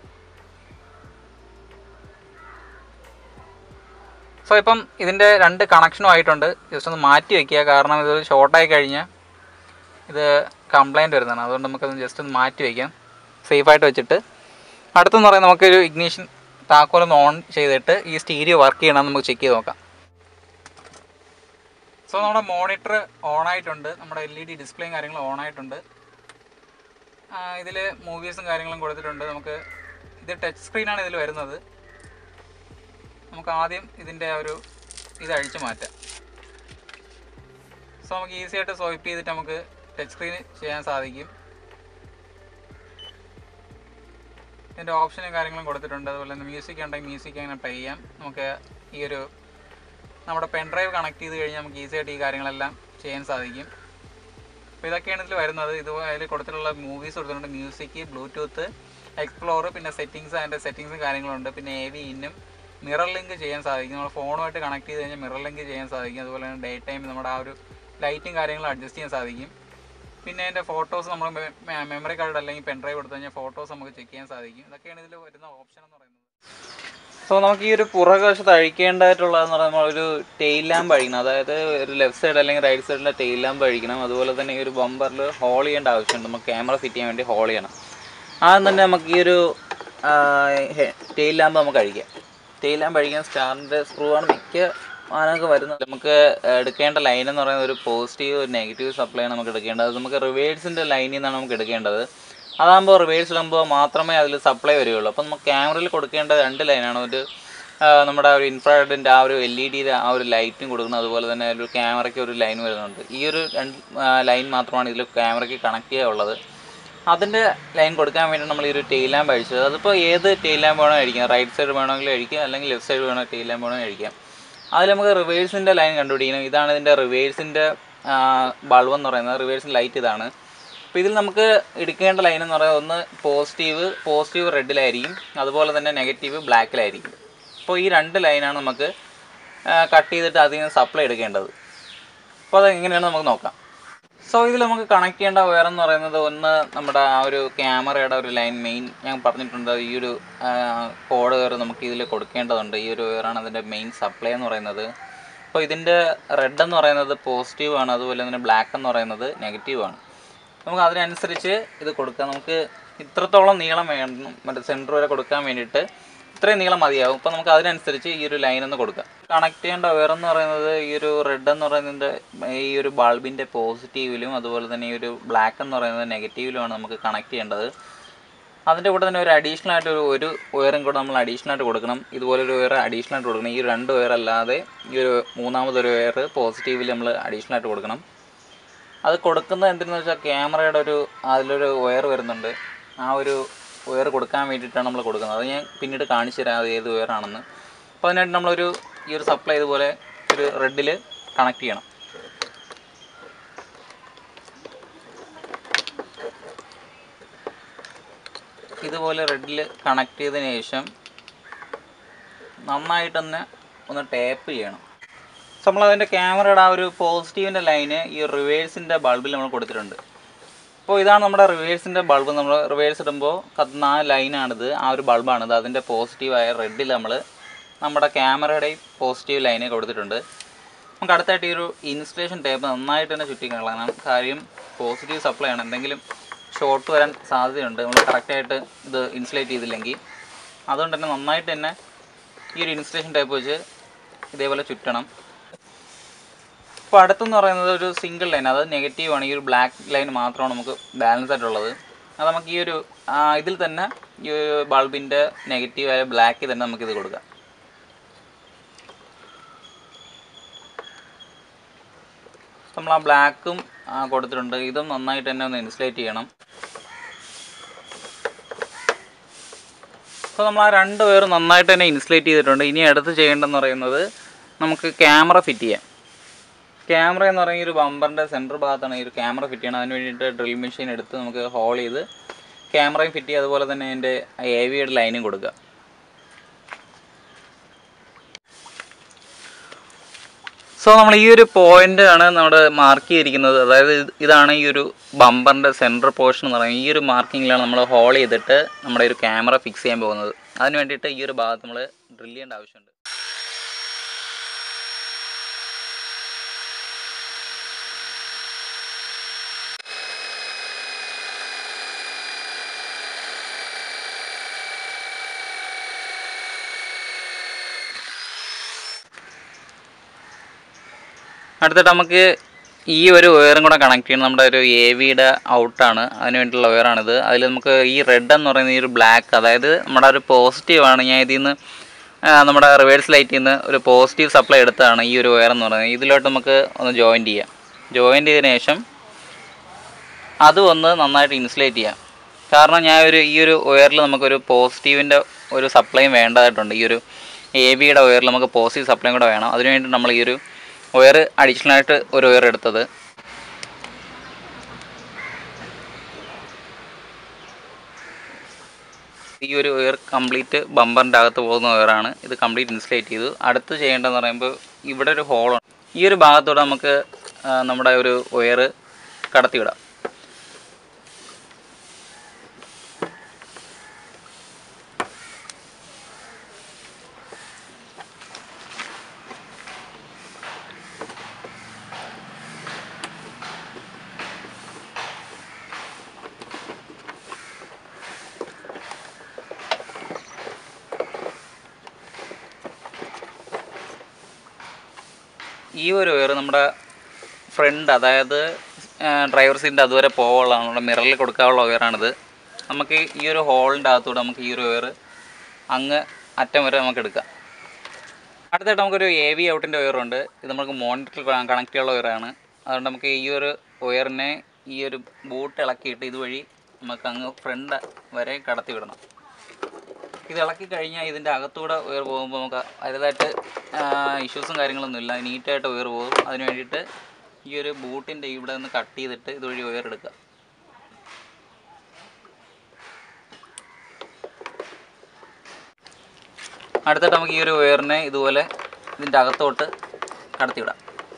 സോ ഇപ്പം ഇതിൻ്റെ രണ്ട് കണക്ഷനും ആയിട്ടുണ്ട് ജസ്റ്റ് ഒന്ന് മാറ്റി വയ്ക്കുക കാരണം ഇത് ഷോർട്ടായി കഴിഞ്ഞാൽ ഇത് കംപ്ലൈൻറ്റ് വരുന്നതാണ് അതുകൊണ്ട് നമുക്കത് ജസ്റ്റ് ഒന്ന് മാറ്റി വയ്ക്കാം സേഫായിട്ട് വെച്ചിട്ട് അടുത്തെന്ന് പറയുന്നത് നമുക്കൊരു ഇഗ്നീഷൻ താക്കോലൊന്ന് ഓൺ ചെയ്തിട്ട് ഈ സ്റ്റീരിയോ വർക്ക് ചെയ്യണമെന്ന് നമുക്ക് ചെക്ക് ചെയ്ത് നോക്കാം സോ നമ്മുടെ മോണിറ്റർ ഓൺ ആയിട്ടുണ്ട് നമ്മുടെ എൽ ഇ ഡി ഡിസ്പ്ലേയും കാര്യങ്ങളും ഓൺ ആയിട്ടുണ്ട് ഇതിൽ മൂവീസും കാര്യങ്ങളും കൊടുത്തിട്ടുണ്ട് നമുക്ക് ഇത് ടച്ച് സ്ക്രീനാണ് ഇതിൽ വരുന്നത് നമുക്ക് ആദ്യം ഇതിൻ്റെ ആ ഒരു ഇത് അഴിച്ചു മാറ്റാം സോ നമുക്ക് ഈസി ആയിട്ട് സ്വൈപ്പ് ചെയ്തിട്ട് നമുക്ക് ടച്ച് സ്ക്രീൻ ചെയ്യാൻ സാധിക്കും ഇതിൻ്റെ ഓപ്ഷനും കാര്യങ്ങളും കൊടുത്തിട്ടുണ്ട് അതുപോലെ തന്നെ മ്യൂസിക് ഉണ്ടെങ്കിൽ മ്യൂസിക് അങ്ങനെ പ്ലേ ചെയ്യാം നമുക്ക് ഈ ഒരു നമ്മുടെ പെൻ ഡ്രൈവ് കണക്ട് ചെയ്ത് കഴിഞ്ഞാൽ നമുക്ക് ഈസി ആയിട്ട് ഈ കാര്യങ്ങളെല്ലാം ചെയ്യാൻ സാധിക്കും അപ്പോൾ ഇതൊക്കെയാണ് ഇതിൽ വരുന്നത് ഇത് അതിൽ കൊടുത്തിട്ടുള്ള മൂവീസ് കൊടുത്തിട്ടുണ്ട് മ്യൂസിക് ബ്ലൂടൂത്ത് എക്സ്പ്ലോർ പിന്നെ സെറ്റിങ്സ് അതിൻ്റെ സെറ്റിങ്സും കാര്യങ്ങളുണ്ട് പിന്നെ എ വി ഇന്നും മിറർ ലിങ്ക് ചെയ്യാൻ സാധിക്കും നമ്മൾ ഫോണുമായിട്ട് കണക്ട് ചെയ്ത് കഴിഞ്ഞാൽ മിറർ ലിങ്ക് ചെയ്യാൻ സാധിക്കും അതുപോലെ തന്നെ ഡേ ടൈം നമ്മുടെ ആ ഒരു ലൈറ്റും കാര്യങ്ങളും അഡ്ജസ്റ്റ് ചെയ്യാൻ സാധിക്കും പിന്നെ അതിൻ്റെ ഫോട്ടോസ് നമ്മൾ മെമ്മറി കാർഡ് അല്ലെങ്കിൽ പെൻ ഡ്രൈവ് എടുത്തു കഴിഞ്ഞാൽ ഫോട്ടോസ് നമുക്ക് ചെക്ക് ചെയ്യാൻ സാധിക്കും ഇതൊക്കെയാണ് ഇതിൽ വരുന്ന ഓപ്ഷൻ എന്ന് പറയുന്നത് സോ നമുക്ക് ഈ ഒരു പുറകുവശത്ത് അഴിക്കേണ്ടതായിട്ടുള്ളതെന്ന് പറയുമ്പോൾ ഒരു ടെയിൽ ലാമ്പ് അഴിക്കണം അതായത് ഒരു ലെഫ്റ്റ് സൈഡ് അല്ലെങ്കിൽ റൈറ്റ് സൈഡിലെ ടെയിൽ ലാമ്പ് അഴിക്കണം അതുപോലെ തന്നെ ഈ ഒരു ബമ്പറിൽ ഹോൾ ചെയ്യേണ്ട ആവശ്യമുണ്ട് നമുക്ക് ക്യാമറ ഫിറ്റ് ചെയ്യാൻ വേണ്ടി ഹോൾ ചെയ്യണം ആദ്യം തന്നെ നമുക്ക് ഈ ഒരു ടെയിൽ ലാമ്പ് നമുക്ക് അഴിക്കാം ടെയിൽ ലാമ്പ് അഴിക്കാൻ സ്റ്റാറിൻ്റെ സ്ക്രൂ ആണ് മിക്ക വാഹനങ്ങൾക്ക് വരുന്നത് നമുക്ക് എടുക്കേണ്ട ലൈൻ എന്ന് പറയുന്നത് ഒരു പോസിറ്റീവ് ഒരു നെഗറ്റീവ് സപ്ലൈ ആണ് നമുക്ക് എടുക്കേണ്ടത് അത് നമുക്ക് റിവേഴ്സിൻ്റെ ലൈനിൽ നിന്നാണ് നമുക്ക് എടുക്കേണ്ടത് അതാകുമ്പോൾ റിവേഴ്സ് ഇടുമ്പോൾ മാത്രമേ അതിൽ സപ്ലൈ വരികയുള്ളൂ അപ്പോൾ നമുക്ക് ക്യാമറയിൽ കൊടുക്കേണ്ട രണ്ട് ലൈനാണ് ഒരു ആ, നമ്മുടെ ഒരു ഇൻഫ്രാറെഡിൻ്റെ ആ ഒരു എൽ ഇ ഡിയുടെ ആ ഒരു ലൈറ്റും കൊടുക്കണം അതുപോലെ തന്നെ ഒരു ക്യാമറയ്ക്ക് ഒരു ലൈൻ വരുന്നുണ്ട് ഈ ഒരു രണ്ട് ലൈൻ മാത്രമാണ് ഇതിൽ ക്യാമറയ്ക്ക് കണക്ട് ചെയ്യാനുള്ളത് അതിൻ്റെ ലൈൻ കൊടുക്കാൻ വേണ്ടി നമ്മൾ ഈ ഒരു ടെയിൽ ലാമ്പ് അഴിച്ചത് അതിപ്പോൾ ഏത് ടെയിൽ ലാമ്പ് വേണോ അഴിക്കാം റൈറ്റ് സൈഡ് വേണമെങ്കിൽ അഴിക്കാം അല്ലെങ്കിൽ ലെഫ്റ്റ് സൈഡ് വേണോ ടെയിൽ ലാമ്പ് വേണോ അഴിക്കാം അതിൽ നമുക്ക് റിവേഴ്സിൻ്റെ ലൈൻ കണ്ടുപിടിക്കണം ഇതാണ് ഇതിൻ്റെ റിവേഴ്സിൻ്റെ ബൾബ് എന്ന് പറയുന്നത് റിവേഴ്സിൻ്റെ ലൈറ്റ് ഇതാണ് അപ്പോൾ ഇതിൽ നമുക്ക് എടുക്കേണ്ട ലൈൻ എന്ന് പറയുന്നത് ഒന്ന് പോസിറ്റീവ് പോസിറ്റീവ് റെഡിലായിരിക്കും അതുപോലെ തന്നെ നെഗറ്റീവ് ബ്ലാക്കിലായിരിക്കും അപ്പോൾ ഈ രണ്ട് ലൈനാണ് നമുക്ക് കട്ട് ചെയ്തിട്ട് അതിൽ നിന്ന് സപ്ലൈ എടുക്കേണ്ടത് അപ്പോൾ അത് എങ്ങനെയാണ് നമുക്ക് നോക്കാം സോ ഇതിൽ നമുക്ക് കണക്ട് ചെയ്യേണ്ട വയർ എന്ന് പറയുന്നത് ഒന്ന് നമ്മുടെ ആ ഒരു ക്യാമറയുടെ ഒരു ലൈൻ മെയിൻ ഞാൻ പറഞ്ഞിട്ടുണ്ട് ഈ ഒരു കോഡ് വയർ നമുക്ക് ഇതിൽ കൊടുക്കേണ്ടതുണ്ട് ഈ ഒരു വയറാണ് അതിൻ്റെ മെയിൻ സപ്ലൈ എന്ന് പറയുന്നത് അപ്പോൾ ഇതിൻ്റെ റെഡ് എന്ന് പറയുന്നത് പോസിറ്റീവ് ആണ് അതുപോലെ തന്നെ ബ്ലാക്ക് എന്ന് പറയുന്നത് നെഗറ്റീവ് ആണ് നമുക്ക് അതിനനുസരിച്ച് ഇത് കൊടുക്കാം നമുക്ക് ഇത്രത്തോളം നീളം വേണം മറ്റേ സെൻറ്റർ വരെ കൊടുക്കാൻ വേണ്ടിയിട്ട് ഇത്രയും നീളം മതിയാവും അപ്പോൾ നമുക്ക് അതിനനുസരിച്ച് ഈ ഒരു ലൈൻ ഒന്ന് കൊടുക്കാം കണക്ട് ചെയ്യേണ്ട വയർ എന്ന് പറയുന്നത് ഈ ഒരു റെഡ് എന്ന് പറയുന്നതിൻ്റെ ഈ ഒരു ബൾബിൻ്റെ പോസിറ്റീവിലും അതുപോലെ തന്നെ ഈ ഒരു ബ്ലാക്ക് എന്ന് പറയുന്നത് നെഗറ്റീവിലുമാണ് നമുക്ക് കണക്ട് ചെയ്യേണ്ടത് അതിൻ്റെ കൂടെ തന്നെ ഒരു അഡീഷണൽ ആയിട്ട് ഒരു ഒരു വയറും കൂടെ നമ്മൾ അഡീഷണൽ ആയിട്ട് കൊടുക്കണം ഇതുപോലെ ഒരു വയർ അഡീഷണൽ ആയിട്ട് കൊടുക്കണം ഈ രണ്ട് വയർ അല്ലാതെ ഈ ഒരു മൂന്നാമതൊരു വയർ പോസിറ്റീവിൽ നമ്മൾ അഡീഷണൽ ആയിട്ട് കൊടുക്കണം അത് കൊടുക്കുന്നത് എന്തിനെന്ന് വെച്ചാൽ ക്യാമറയുടെ ഒരു അതിലൊരു വയർ വരുന്നുണ്ട് ആ ഒരു വയർ കൊടുക്കാൻ വേണ്ടിയിട്ടാണ് നമ്മൾ കൊടുക്കുന്നത് അത് ഞാൻ പിന്നീട് കാണിച്ചു തരാം അത് ഏത് വയറാണെന്ന് അപ്പോൾ അതിനായിട്ട് നമ്മളൊരു ഈ ഒരു സപ്ലൈ ഇതുപോലെ ഒരു റെഡിൽ കണക്ട് ചെയ്യണം ഇതുപോലെ റെഡിൽ കണക്ട് ചെയ്തതിന് ശേഷം നന്നായിട്ട് തന്നെ ഒന്ന് ടേപ്പ് ചെയ്യണം സോ നമ്മൾ അതിൻ്റെ ക്യാമറയുടെ ആ ഒരു പോസിറ്റീവിൻ്റെ ലൈന് ഈ റിവേഴ്സിൻ്റെ ബൾബിൽ നമ്മൾ കൊടുത്തിട്ടുണ്ട് അപ്പോൾ ഇതാണ് നമ്മുടെ റിവേഴ്സിൻ്റെ ബൾബ് നമ്മൾ റിവേഴ്സ് ഇടുമ്പോൾ കത്തുന്ന ആ ലൈനാണിത് ആ ഒരു ബൾബാണിത് അതിൻ്റെ പോസിറ്റീവായ റെഡിൽ നമ്മൾ നമ്മുടെ ക്യാമറയുടെ പോസിറ്റീവ് ലൈന് കൊടുത്തിട്ടുണ്ട് നമുക്ക് അടുത്തായിട്ട് ഈ ഒരു ഇൻസ്റ്റലേഷൻ ടേപ്പ് നന്നായിട്ട് തന്നെ ചുറ്റി കളയണം കാര്യം പോസിറ്റീവ് സപ്ലൈ ആണ് എന്തെങ്കിലും ഷോർട്ട് വരാൻ സാധ്യതയുണ്ട് നമ്മൾ കറക്റ്റായിട്ട് ഇത് ഇൻസുലേറ്റ് ചെയ്തില്ലെങ്കിൽ അതുകൊണ്ട് തന്നെ നന്നായിട്ട് തന്നെ ഈ ഒരു ഇൻസ്റ്റലേഷൻ ടേപ്പ് വെച്ച് ഇതേപോലെ ചുറ്റണം ഇപ്പോൾ അടുത്തെന്ന് പറയുന്നത് ഒരു സിംഗിൾ ലൈൻ അത് നെഗറ്റീവ് ആണ് ഈ ഒരു ബ്ലാക്ക് ലൈൻ മാത്രമാണ് നമുക്ക് ബാലൻസ് ആയിട്ടുള്ളത് അത് നമുക്ക് ഈ ഒരു ആ, ഇതിൽ തന്നെ ഈ ഒരു ബൾബിൻ്റെ നെഗറ്റീവായ ബ്ലാക്കിൽ തന്നെ നമുക്കിത് കൊടുക്കാം നമ്മൾ ആ ബ്ലാക്കും കൊടുത്തിട്ടുണ്ട് ഇതും നന്നായിട്ട് തന്നെ ഒന്ന് ഇൻസുലേറ്റ് ചെയ്യണം അപ്പോൾ നമ്മൾ ആ രണ്ട് പേരും നന്നായിട്ട് തന്നെ ഇൻസുലേറ്റ് ചെയ്തിട്ടുണ്ട് ഇനി അടുത്ത് ചെയ്യേണ്ടതെന്ന് പറയുന്നത് നമുക്ക് ക്യാമറ ഫിറ്റ് ചെയ്യാം ക്യാമറ എന്ന് പറയുന്ന ഈ ഒരു ബമ്പറിൻ്റെ സെൻറ്റർ ഭാഗത്താണ് ഈ ഒരു ക്യാമറ ഫിറ്റ് ചെയ്യണം അതിന് വേണ്ടിയിട്ട് ഡ്രിൽ മെഷീൻ എടുത്ത് നമുക്ക് ഹോൾ ചെയ്ത് ക്യാമറയും ഫിറ്റ് ചെയ്യുക അതുപോലെ തന്നെ അതിൻ്റെ എ വിയുടെ ലൈനും കൊടുക്കുക സോ നമ്മൾ ഈ ഒരു പോയിന്റ് ആണ് നമ്മുടെ മാർക്ക് ചെയ്തിരിക്കുന്നത് അതായത് ഇത് ഇതാണ് ഈ ഒരു ബമ്പറിൻ്റെ സെൻറ്റർ പോർഷൻ എന്ന് പറയുന്നത് ഈ ഒരു മാർക്കിങ്ങിലാണ് നമ്മൾ ഹോൾ ചെയ്തിട്ട് നമ്മുടെ ഒരു ക്യാമറ ഫിക്സ് ചെയ്യാൻ പോകുന്നത് അതിന് വേണ്ടിയിട്ട് ഈ ഒരു ഭാഗത്ത് നമ്മൾ ഡ്രിൽ ചെയ്യേണ്ട ആവശ്യമുണ്ട് അടുത്തിട്ട് നമുക്ക് ഈ ഒരു വയറും കൂടെ കണക്ട് ചെയ്യണം നമ്മുടെ ഒരു എ വിയുടെ ഔട്ടാണ് അതിന് വേണ്ടിയിട്ടുള്ള വയറാണിത് അതിൽ നമുക്ക് ഈ റെഡ് എന്ന് പറയുന്ന ഈ ഒരു ബ്ലാക്ക് അതായത് നമ്മുടെ ഒരു പോസിറ്റീവ് ആണ് ഞാൻ ഇതിൽ നിന്ന് ആ, നമ്മുടെ റിവേഴ്സ് ലൈറ്റിൽ നിന്ന് ഒരു പോസിറ്റീവ് സപ്ലൈ എടുത്തതാണ് ഈ ഒരു വയർ എന്ന് പറയുന്നത് ഇതിലോട്ട് നമുക്ക് ഒന്ന് ജോയിൻറ്റ് ചെയ്യാം ജോയിൻറ്റ് ചെയ്തതിന് ശേഷം അതും ഒന്ന് നന്നായിട്ട് ഇൻസുലേറ്റ് ചെയ്യാം കാരണം ഞാൻ ഒരു ഈ ഒരു വയറിൽ നമുക്കൊരു പോസിറ്റീവിൻ്റെ ഒരു സപ്ലൈയും വേണ്ടതായിട്ടുണ്ട് ഈ ഒരു എ ബിയുടെ വയറിൽ നമുക്ക് പോസിറ്റീവ് സപ്ലൈയും കൂടെ വേണം അതിനുവേണ്ടി നമ്മൾ ഈ ഒരു വയർ അഡീഷണൽ ആയിട്ട് ഒരു വയർ എടുത്തത് ഈ ഒരു വയർ കംപ്ലീറ്റ് ബമ്പറിൻ്റെ അകത്ത് പോകുന്ന വയറാണ് ഇത് കംപ്ലീറ്റ് ഇൻസുലേറ്റ് ചെയ്തു അടുത്ത് ചെയ്യേണ്ടതെന്ന് പറയുമ്പോൾ ഇവിടെ ഒരു ഹോളുണ്ട് ഈ ഒരു ഭാഗത്തൂടെ നമുക്ക് ആ, നമ്മുടെ ഒരു വയർ കടത്തിവിടാം ഈ ഒരു വയർ നമ്മുടെ ഫ്രണ്ട് അതായത് ഡ്രൈവർ സീറ്റിൻ്റെ അതുവരെ പോകാനുള്ളതാണ് നമ്മുടെ മിററിൽ കൊടുക്കാനുള്ള വയറാണിത് നമുക്ക് ഈ ഒരു ഹോളിൻ്റെ അകത്തൂടെ നമുക്ക് ഈ ഒരു വയർ അങ്ങ് അറ്റം വരെ നമുക്ക് എടുക്കാം അടുത്തായിട്ട് നമുക്കൊരു എ വി ഔട്ടിൻ്റെ വയറുണ്ട് ഇത് നമുക്ക് മോണിറ്ററിൽ കണക്ട് ചെയ്യാനുള്ള വയറാണ് അതുകൊണ്ട് നമുക്ക് ഈ ഒരു വയറിനെ ഈ ഒരു ബൂട്ട് ഇളക്കിയിട്ട് ഇതുവഴി നമുക്ക് അങ്ങ് ഫ്രണ്ട് വരെ കടത്തി വിടണം ഇത് ഇളക്കി കഴിഞ്ഞാൽ ഇതിൻ്റെ അകത്തൂടെ ഉയർ പോകുമ്പോൾ നമുക്ക് അതിൻ്റെതായിട്ട് ഇഷ്യൂസും കാര്യങ്ങളൊന്നും ഇല്ല നീറ്റായിട്ട് ഉയർ പോകും അതിന് വേണ്ടിയിട്ട് ഈ ഒരു ബൂട്ടിൻ്റെ ഇവിടെ നിന്ന് കട്ട് ചെയ്തിട്ട് ഇതുവഴി ഉയർ എടുക്കുക അടുത്തിട്ട് നമുക്ക് ഈ ഒരു ഉയറിനെ ഇതുപോലെ ഇതിൻ്റെ അകത്തോട്ട് കടത്തിവിടാം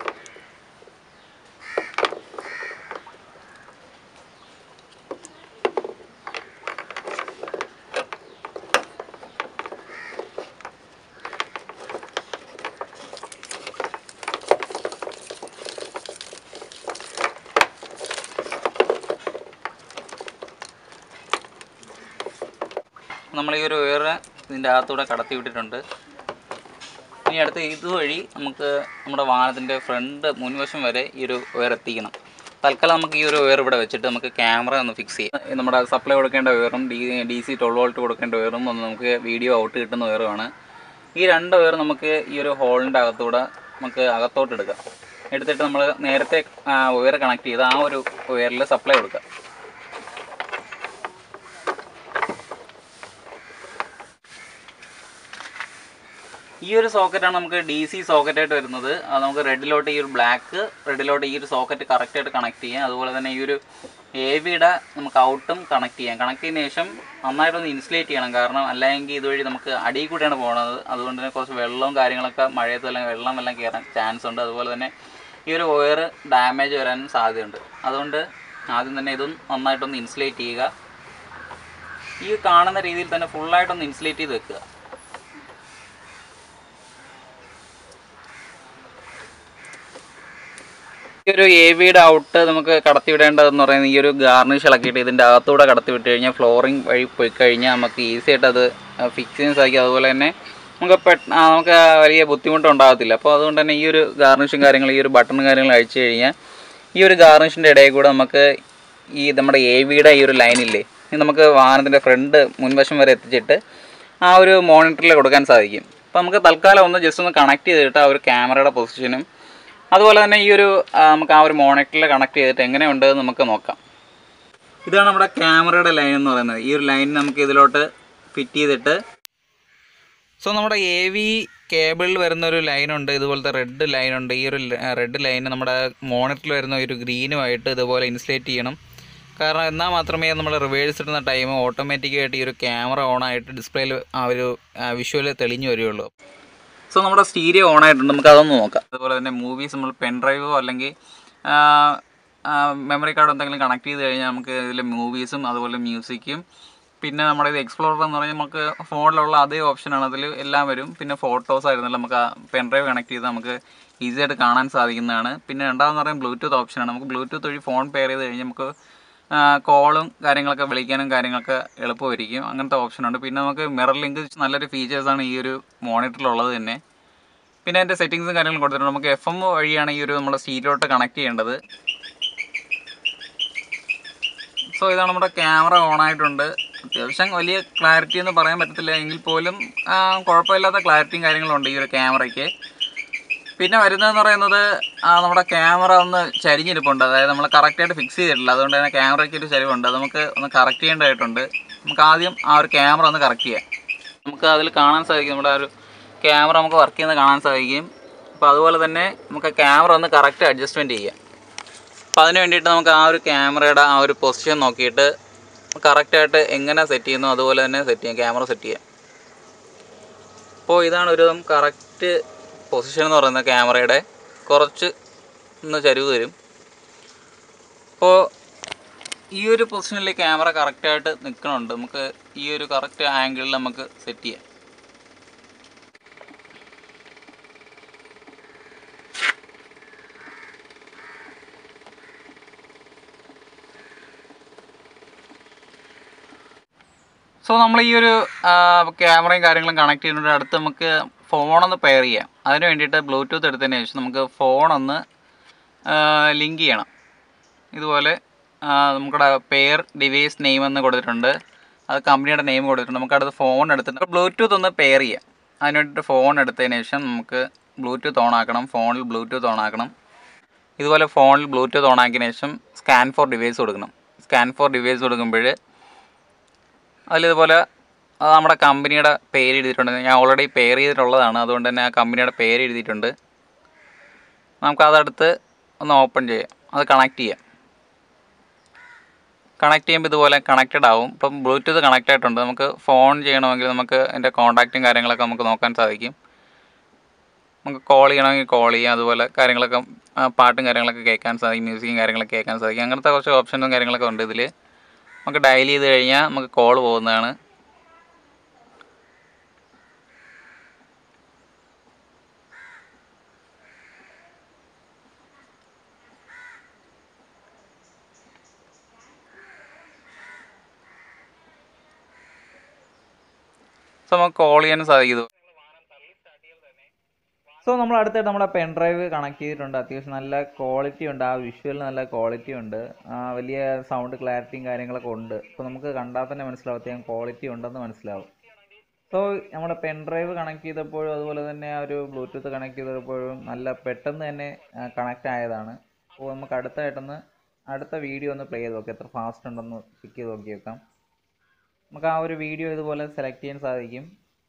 നമ്മൾ ഈ ഒരു ഉയറ് ഇതിൻ്റെ അകത്തൂടെ കടത്തി വിട്ടിട്ടുണ്ട് ഇനി അടുത്ത് ഇതുവഴി നമുക്ക് നമ്മുടെ വാഹനത്തിൻ്റെ ഫ്രണ്ട് മുൻവശം വരെ ഈ ഒരു ഉയർ എത്തിക്കണം തൽക്കാലം നമുക്ക് ഈ ഒരു ഉയർ ഇവിടെ വെച്ചിട്ട് നമുക്ക് ക്യാമറ ഒന്ന് ഫിക്സ് ചെയ്യാം ഈ നമ്മുടെ സപ്ലൈ കൊടുക്കേണ്ട ഉയറും D D C twelve volt കൊടുക്കേണ്ട ഉയറും ഒന്ന് നമുക്ക് വീഡിയോ ഔട്ട് കിട്ടുന്ന ഉയറുമാണ് ഈ രണ്ട് ഉയർ നമുക്ക് ഈ ഒരു ഹോളിൻ്റെ അകത്തൂടെ നമുക്ക് അകത്തോട്ട് എടുക്കാം എടുത്തിട്ട് നമ്മൾ നേരത്തെ ഉയർ കണക്ട് ചെയ്ത് ആ ഒരു ഉയറിൽ സപ്ലൈ കൊടുക്കാം ഈ ഒരു സോക്കറ്റാണ് നമുക്ക് ഡി സി സോക്കറ്റായിട്ട് വരുന്നത് അത് നമുക്ക് റെഡിലോട്ട് ഈ ഒരു ബ്ലാക്ക് റെഡിലോട്ട് ഈ ഒരു സോക്കറ്റ് കറക്റ്റായിട്ട് കണക്ട് ചെയ്യാം അതുപോലെ തന്നെ ഈ ഒരു എ വിയുടെ നമുക്ക് ഔട്ടും കണക്ട് ചെയ്യാം കണക്ട് ചെയ്തതിന് ശേഷം നന്നായിട്ടൊന്ന് ഇൻസുലേറ്റ് ചെയ്യണം കാരണം അല്ലെങ്കിൽ ഇതുവഴി നമുക്ക് അടിയിൽ കൂടെയാണ് പോകുന്നത് അതുകൊണ്ട് തന്നെ കുറച്ച് വെള്ളവും കാര്യങ്ങളൊക്കെ മഴയത്ത് അല്ലെങ്കിൽ വെള്ളം എല്ലാം കയറാൻ ചാൻസ് ഉണ്ട് അതുപോലെ തന്നെ ഈ ഒരു വയർ ഡാമേജ് വരാനും സാധ്യതയുണ്ട് അതുകൊണ്ട് ആദ്യം തന്നെ ഇതും നന്നായിട്ടൊന്ന് ഇൻസുലേറ്റ് ചെയ്യുക ഈ കാണുന്ന രീതിയിൽ തന്നെ ഫുള്ളായിട്ടൊന്ന് ഇൻസുലേറ്റ് ചെയ്ത് വെക്കുക ഈ ഒരു എ വിയുടെ ഔട്ട് നമുക്ക് കടത്തിവിടേണ്ടതെന്ന് പറയുന്നത് ഈ ഒരു ഗാർണിഷ് ഇളക്കിയിട്ട് ഇതിൻ്റെ അകത്തൂടെ കടത്തി വിട്ട് കഴിഞ്ഞാൽ ഫ്ലോറിങ് വഴി പോയി കഴിഞ്ഞാൽ നമുക്ക് ഈസി ആയിട്ട് അത് ഫിക്സ് ചെയ്യാൻ സാധിക്കും അതുപോലെ തന്നെ നമുക്ക് പെട്ട ആ, നമുക്ക് വലിയ ബുദ്ധിമുട്ടുണ്ടാകത്തില്ല അപ്പോൾ അതുകൊണ്ട് തന്നെ ഈ ഒരു ഗാർണിഷും കാര്യങ്ങളും ഈ ഒരു ബട്ടണും കാര്യങ്ങളും അഴിച്ചു കഴിഞ്ഞാൽ ഈ ഒരു ഗാർണിഷിൻ്റെ ഇടയിൽ കൂടെ നമുക്ക് ഈ നമ്മുടെ എ വിയുടെ ഈ ഒരു ലൈനില്ലേ ഇത് നമുക്ക് വാഹനത്തിൻ്റെ ഫ്രണ്ട് മുൻവശം വരെ എത്തിച്ചിട്ട് ആ ഒരു മോണിറ്ററിൽ കൊടുക്കാൻ സാധിക്കും അപ്പോൾ നമുക്ക് തൽക്കാലം ഒന്ന് ജസ്റ്റ് ഒന്ന് കണക്ട് ചെയ്തിട്ട് ആ ഒരു ക്യാമറയുടെ പൊസിഷനും അതുപോലെ തന്നെ ഈ ഒരു ആ, നമുക്ക് ആ ഒരു മോണിറ്ററിൽ കണക്ട് ചെയ്തിട്ട് എങ്ങനെയുണ്ട് എന്ന് നമുക്ക് നോക്കാം ഇതാണ് നമ്മുടെ ക്യാമറയുടെ ലൈൻ എന്ന് പറയുന്നത് ഈ ഒരു ലൈൻ നമുക്ക് ഇതിലോട്ട് ഫിറ്റ് ചെയ്തിട്ട് സോ നമ്മുടെ എ വി കേബിളിൽ വരുന്ന ഒരു ലൈനുണ്ട് ഇതുപോലത്തെ റെഡ് ലൈനുണ്ട് ഈ ഒരു റെഡ് ലൈൻ നമ്മുടെ മോണിറ്ററിൽ വരുന്ന ഒരു ഗ്രീനുമായിട്ട് ഇതുപോലെ ഇൻസുലേറ്റ് ചെയ്യണം കാരണം എന്നാൽ മാത്രമേ നമ്മൾ റിവേഴ്സ് ഇടുന്ന ടൈം ഓട്ടോമാറ്റിക്കായിട്ട് ഈ ഒരു ക്യാമറ ഓൺ ആയിട്ട് ഡിസ്പ്ലേയിൽ ആ ഒരു വിഷ്വൽ തെളിഞ്ഞു വരികയുള്ളൂ സോ നമ്മുടെ സ്റ്റീരിയോ ഓൺ ആയിട്ടുണ്ട് നമുക്ക് അതൊന്ന് നോക്കാം അതുപോലെ തന്നെ മൂവീസ് നമ്മൾ പെൻ ഡ്രൈവോ അല്ലെങ്കിൽ മെമ്മറി കാർഡ് എന്തെങ്കിലും കണക്ട് ചെയ്ത് കഴിഞ്ഞാൽ നമുക്ക് ഇതിൽ മൂവീസും അതുപോലെ മ്യൂസിക്കും പിന്നെ നമ്മുടെ ഇത് എക്സ്പ്ലോറർ എന്ന് പറഞ്ഞാൽ നമുക്ക് ഫോണിലുള്ള അതേ ഓപ്ഷനാണ് അതിൽ എല്ലാം വരും പിന്നെ ഫോട്ടോസ് ആയിരുന്നല്ലോ നമുക്ക് ആ പെൻ ഡ്രൈവ് കണക്ട് ചെയ്ത് നമുക്ക് ഈസി ആയിട്ട് കാണാൻ സാധിക്കുന്നതാണ് പിന്നെ രണ്ടാമെന്ന് പറയുന്നത് ബ്ലൂടൂത്ത് ഓപ്ഷനാണ് നമുക്ക് ബ്ലൂടൂത്ത് വഴി ഫോൺ പെയർ ചെയ്ത് കഴിഞ്ഞാൽ നമുക്ക് കോളും കാര്യങ്ങളൊക്കെ വിളിക്കാനും കാര്യങ്ങളൊക്കെ എളുപ്പമായിരിക്കും അങ്ങനത്തെ ഓപ്ഷനുണ്ട് പിന്നെ നമുക്ക് മിറർ ലിങ്ക് നല്ലൊരു ഫീച്ചേഴ്സാണ് ഈ ഒരു മോണിറ്ററിലുള്ളത് തന്നെ പിന്നെ അതിൻ്റെ സെറ്റിങ്സും കാര്യങ്ങളും കൊടുത്തിട്ടുണ്ട് നമുക്ക് എഫ് എം വഴിയാണ് ഈ ഒരു നമ്മുടെ സ്റ്റീരിയോട്ട് കണക്ട് ചെയ്യേണ്ടത് സോ ഇതാണ് നമ്മുടെ ക്യാമറ ഓൺ ആയിട്ടുണ്ട് അത്യാവശ്യം വലിയ ക്ലാരിറ്റി എന്ന് പറയാൻ പറ്റത്തില്ല എങ്കിൽ പോലും ആ, കുഴപ്പമില്ലാത്ത ക്ലാരിറ്റിയും കാര്യങ്ങളും ഉണ്ട് ഈ ഒരു ക്യാമറയ്ക്ക് പിന്നെ വരുന്നതെന്ന് പറയുന്നത് ആ, നമ്മുടെ ക്യാമറ ഒന്ന് ചരിഞ്ഞിരിപ്പുണ്ട് അതായത് നമ്മൾ കറക്റ്റായിട്ട് ഫിക്സ് ചെയ്തിട്ടില്ല അതുകൊണ്ട് തന്നെ ക്യാമറയ്ക്ക് ഒരു ചരിവുണ്ട് അത് നമുക്ക് ഒന്ന് കറക്റ്റ് ചെയ്യേണ്ടതായിട്ടുണ്ട് നമുക്ക് ആദ്യം ആ ഒരു ക്യാമറ ഒന്ന് കറക്റ്റ് ചെയ്യാം നമുക്ക് അതിൽ കാണാൻ സാധിക്കും നമ്മുടെ ആ ഒരു ക്യാമറ നമുക്ക് വർക്ക് ചെയ്യുന്നത് കാണാൻ സാധിക്കും അപ്പോൾ അതുപോലെ തന്നെ നമുക്ക് ക്യാമറ ഒന്ന് കറക്റ്റ് അഡ്ജസ്റ്റ്മെൻറ്റ് ചെയ്യാം അപ്പോൾ അതിന് വേണ്ടിയിട്ട് നമുക്ക് ആ ഒരു ക്യാമറയുടെ ആ ഒരു പൊസിഷൻ നോക്കിയിട്ട് കറക്റ്റായിട്ട് എങ്ങനെ സെറ്റ് ചെയ്യുന്നു അതുപോലെ തന്നെ സെറ്റ് ചെയ്യാം ക്യാമറ സെറ്റ് ചെയ്യാം അപ്പോൾ ഇതാണ് ഒരു കറക്റ്റ് പൊസിഷൻ എന്ന് പറയുന്നത് ക്യാമറയുടെ കുറച്ച് ഒന്ന് ചരിവ് തരും അപ്പോൾ ഈ ഒരു പൊസിഷനിൽ ക്യാമറ കറക്റ്റായിട്ട് നിൽക്കണുണ്ട് നമുക്ക് ഈ ഒരു കറക്റ്റ് ആംഗിളിൽ നമുക്ക് സെറ്റ് ചെയ്യാം സോ നമ്മൾ ഈ ഒരു ക്യാമറയും കാര്യങ്ങളും കണക്ട് ചെയ്യുന്നതിൻ്റെ അടുത്ത് നമുക്ക് ഫോണൊന്ന് പെയർ ചെയ്യാം അതിന് വേണ്ടിയിട്ട് ബ്ലൂടൂത്ത് എടുത്തതിന് ശേഷം നമുക്ക് ഫോണൊന്ന് ലിങ്ക് ചെയ്യണം ഇതുപോലെ ആ, നമ്മുടെ പെയർ ഡിവൈസ് നെയിം എന്ന് കൊടുത്തിട്ടുണ്ട് അത് കമ്പനിയുടെ നെയിം കൊടുത്തിട്ടുണ്ട് നമുക്ക് അടുത്ത് ഫോൺ എടുത്തിട്ട് ബ്ലൂടൂത്ത് ഒന്ന് പെയർ ചെയ്യാം അതിന് വേണ്ടിയിട്ട് ഫോൺ എടുത്തതിന് ശേഷം നമുക്ക് ബ്ലൂടൂത്ത് ഓൺ ആക്കണം ഫോണിൽ ബ്ലൂടൂത്ത് ഓൺ ആക്കണം ഇതുപോലെ ഫോണിൽ ബ്ലൂടൂത്ത് ഓൺ ആക്കിയതിന് ശേഷം സ്കാൻ ഫോർ ഡിവൈസ് കൊടുക്കണം സ്കാൻ ഫോർ ഡിവൈസ് കൊടുക്കുമ്പോൾ അതിലിതുപോലെ അത് നമ്മുടെ കമ്പനിയുടെ പേര് എഴുതിയിട്ടുണ്ട് ഞാൻ ഓൾറെഡി പെയർ ചെയ്തിട്ടുള്ളതാണ് അതുകൊണ്ട് തന്നെ ആ കമ്പനിയുടെ പേര് എഴുതിയിട്ടുണ്ട് നമുക്കതെടുത്ത് ഒന്ന് ഓപ്പൺ ചെയ്യാം അത് കണക്ട് ചെയ്യാം കണക്ട് ചെയ്യുമ്പോൾ ഇതുപോലെ കണക്റ്റഡ് ആവും ഇപ്പം ബ്ലൂടൂത്ത് കണക്റ്റ് ആയിട്ടുണ്ട് നമുക്ക് ഫോൺ ചെയ്യണമെങ്കിൽ നമുക്ക് എൻ്റെ കോൺടാക്റ്റും കാര്യങ്ങളൊക്കെ നമുക്ക് നോക്കാൻ സാധിക്കും നമുക്ക് കോൾ ചെയ്യണമെങ്കിൽ കോൾ ചെയ്യാം അതുപോലെ കാര്യങ്ങളൊക്കെ ആ, പാട്ടും കാര്യങ്ങളൊക്കെ കേൾക്കാൻ സാധിക്കും മ്യൂസിക്കും കാര്യങ്ങളൊക്കെ കേൾക്കാൻ സാധിക്കും അങ്ങനത്തെ കുറച്ച് ഓപ്ഷനും കാര്യങ്ങളൊക്കെ ഉണ്ട് ഇതിൽ നമുക്ക് ഡയൽ ചെയ്ത് കഴിഞ്ഞാൽ നമുക്ക് കോൾ പോകുന്നതാണ് സോ നമുക്ക് കോൾ ചെയ്യാനും സാധിക്കും ഇത്. സോ നമ്മൾ അടുത്തായിട്ട് നമ്മുടെ പെൻ ഡ്രൈവ് കണക്ട് ചെയ്തിട്ടുണ്ട് അത്യാവശ്യം നല്ല ക്വാളിറ്റി ഉണ്ട് ആ വിഷ്വലിന് നല്ല ക്വാളിറ്റി ഉണ്ട് ആ വലിയ സൗണ്ട് ക്ലാരിറ്റിയും കാര്യങ്ങളൊക്കെ ഉണ്ട് അപ്പോൾ നമുക്ക് കണ്ടാൽ തന്നെ മനസ്സിലാവും അത്യാവശ്യം ക്വാളിറ്റി ഉണ്ടെന്ന് മനസ്സിലാവും സോ നമ്മുടെ പെൻ ഡ്രൈവ് കണക്ട് ചെയ്തപ്പോഴും അതുപോലെ തന്നെ ആ ഒരു ബ്ലൂടൂത്ത് കണക്ട് ചെയ്തപ്പോഴും നല്ല പെട്ടെന്ന് തന്നെ കണക്റ്റ് ആയതാണ് അപ്പോൾ നമുക്ക് അടുത്തായിട്ടൊന്ന് അടുത്ത വീഡിയോ ഒന്ന് പ്ലേ ചെയ്ത് നോക്കാം എത്ര ഫാസ്റ്റ് ഉണ്ടെന്ന് ചെക്ക് ചെയ്ത് നോക്കി വെക്കാം നമുക്ക് ആ ഒരു വീഡിയോ ഇതുപോലെ സെലക്ട് ചെയ്യാൻ സാധിക്കും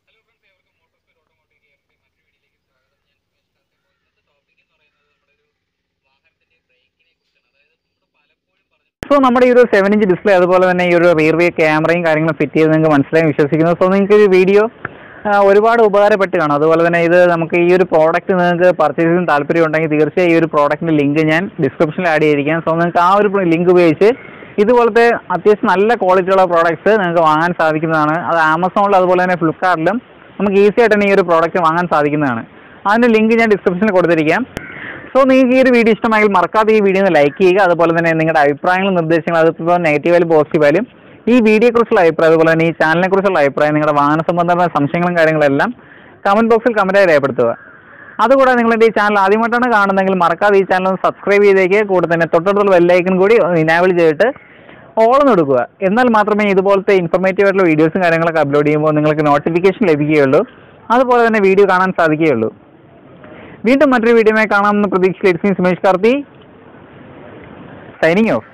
സോ നമ്മുടെ ഈ ഒരു സെവൻ ഇഞ്ച് ഡിസ്പ്ലേ അതുപോലെ തന്നെ ഈ ഒരു റിയർ വ്യൂ ക്യാമറയും കാര്യങ്ങളും ഫിറ്റ് ചെയ്ത് നിങ്ങൾക്ക് മനസ്സിലായി വിശ്വസിക്കുന്നു സോ നിങ്ങൾക്ക് ഈ വീഡിയോ ഒരുപാട് ഉപകാരപ്പെട്ട് കാണും അതുപോലെ തന്നെ ഇത് നമുക്ക് ഈ ഒരു പ്രോഡക്റ്റ് നിങ്ങൾക്ക് പർച്ചേസ് ചെയ്യാൻ താല്പര്യം ഉണ്ടെങ്കിൽ തീർച്ചയായും ഈ ഒരു പ്രോഡക്റ്റിൻ്റെ ലിങ്ക് ഞാൻ ഡിസ്ക്രിപ്ഷനിൽ ആഡ് ചെയ്തിരിക്കാം സോ നിങ്ങൾക്ക് ആ ഒരു ലിങ്ക് ഉപയോഗിച്ച് ഇതുപോലത്തെ അത്യാവശ്യം നല്ല ക്വാളിറ്റിയുള്ള പ്രോഡക്റ്റ്സ് നിങ്ങൾക്ക് വാങ്ങാൻ സാധിക്കുന്നതാണ് അത് ആമസോണിലും അതുപോലെ തന്നെ ഫ്ലിപ്കാർട്ടിലും നമുക്ക് ഈസി ആയിട്ട് തന്നെ ഈ ഒരു പ്രോഡക്റ്റ് വാങ്ങാൻ സാധിക്കുന്നതാണ് അതിൻ്റെ ലിങ്ക് ഞാൻ ഡിസ്ക്രിപ്ഷനിൽ കൊടുത്തിരിക്കാം സോ നിങ്ങൾക്ക് ഈ ഒരു വീഡിയോ ഇഷ്ടമായെങ്കിൽ മറക്കാതെ ഈ വീഡിയോ ഒന്ന് ലൈക്ക് ചെയ്യുക അതുപോലെ തന്നെ നിങ്ങളുടെ അഭിപ്രായങ്ങളും നിർദ്ദേശങ്ങളും അതിപ്പോൾ നെഗറ്റീവായാലും പോസിറ്റീവായാലും ഈ വീഡിയോയെക്കുറിച്ചുള്ള അഭിപ്രായം അതുപോലെ തന്നെ ഈ ചാനലിനെ കുറിച്ചുള്ള അഭിപ്രായം നിങ്ങളുടെ വാഹന സംബന്ധമായ സംശയങ്ങളും കാര്യങ്ങളെല്ലാം കമൻറ്റ് ബോക്സിൽ കമൻറ്റായി രേഖപ്പെടുത്തുക അതുകൂടാതെ നിങ്ങൾ എൻ്റെ ഈ ചാനൽ ആദ്യമായിട്ടാണ് കാണുന്നതെങ്കിൽ മറക്കാതെ ഈ ചാനൽ ഒന്ന് സബ്സ്ക്രൈബ് ചെയ്തേക്ക് കൂടെ തന്നെ തൊട്ടടുത്തുള്ള ബെല്ലൈക്കൺ കൂടി ഇനാബിൾ ചെയ്തിട്ട് ഓളം കൊടുക്കുക എന്നാൽ മാത്രമേ ഇതുപോലത്തെ ഇൻഫർമേറ്റീവ് ആയിട്ടുള്ള വീഡിയോസും കാര്യങ്ങളൊക്കെ അപ്ലോഡ് ചെയ്യുമ്പോൾ നിങ്ങൾക്ക് നോട്ടിഫിക്കേഷൻ ലഭിക്കുകയുള്ളൂ അതുപോലെ തന്നെ വീഡിയോ കാണാൻ സാധിക്കുകയുള്ളൂ വീണ്ടും മറ്റൊരു വീഡിയോയുമായി കാണാമെന്ന് പ്രതീക്ഷയിൽ it's me Sumesh Karthi signing of